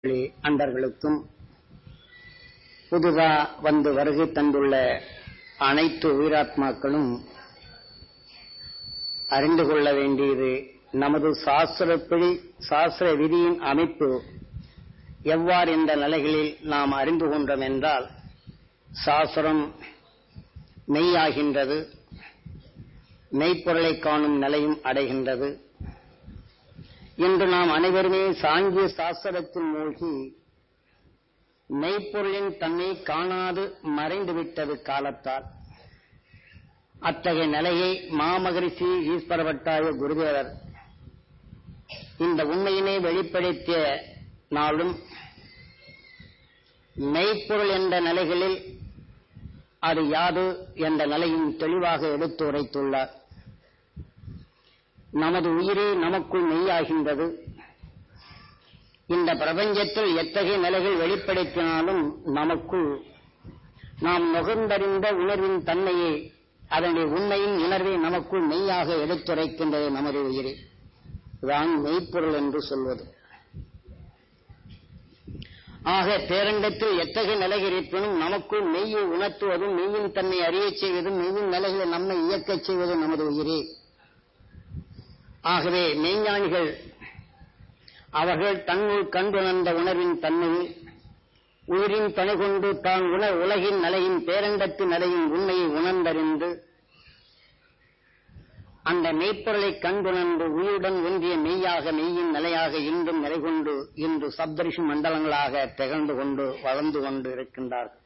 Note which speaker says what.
Speaker 1: அன்பர்களுக்கும் புதுதா வந்து வருகை தந்துள்ள அனைத்து உயிராத்மாக்களும் அறிந்து கொள்ள வேண்டியது நமது சாஸ்திரப்படி சாஸ்திர விதியின் அமைப்பு எவ்வாறு இந்த நிலைகளில் நாம் அறிந்து கொண்டோம் என்றால் சாஸ்திரம் மெய்யாகின்றது மெய்ப்பொருளை காணும் நிலையும் அடைகின்றது இன்று நாம் அனைவருமே சாங்கிய சாஸ்திரத்தில் மூழ்கி மெய்ப்பொருளின் தன்னை காணாது மறைந்துவிட்டது காலத்தால் அத்தகைய நிலையை மாமகரிஷி ஈஸ்வரவட்டாய குருதேவர் இந்த உண்மையினை வெளிப்படுத்திய நாளும் மெய்ப்பொருள் என்ற நிலைகளில் அது யாது என்ற நிலையும் தெளிவாக எடுத்து உரைத்துள்ளார் நமது உயிரே நமக்குள் மெய்யாகின்றது இந்த பிரபஞ்சத்தில் எத்தகைய நிலைகள் வெளிப்படுத்தினாலும் நமக்குள் நாம் நுகர்ந்தறிந்த உணர்வின் தன்மையை அதனுடைய உண்மையின் உணர்வை நமக்குள் மெய்யாக எடுத்துரைக்கின்றது நமது உயிரே தான் மெய்ப்பொருள் என்று சொல்வது ஆக பேரண்டத்தில் எத்தகைய நிலைகள் இருப்பினும் நமக்குள் மெய்யை உணர்த்துவதும் மெய்யின் தன்னை அறியச் செய்வதும் மெய்யின் நிலைகளை நம்மை இயக்கச் செய்வதும் நமது உயிரே ஆகவே மெய்ஞானிகள் அவர்கள் தன்னுள் கண்டுணர்ந்த உணர்வின் தன்மையை உயிரின் துணை கொண்டு தான் உணர் உலகின் நிலையின் பேரண்டத்து நிலையின் உண்மையை உணர்ந்தறிந்து அந்த மெய்ப்பொருளை கண்டுணர்ந்து உயிருடன் ஒன்றிய மெய்யாக மெய்யின் நிலையாக இன்றும் நிலை கொண்டு இன்று சப்தரிஷி மண்டலங்களாக திகழ்ந்து கொண்டு வளர்ந்து கொண்டு இருக்கின்றார்கள்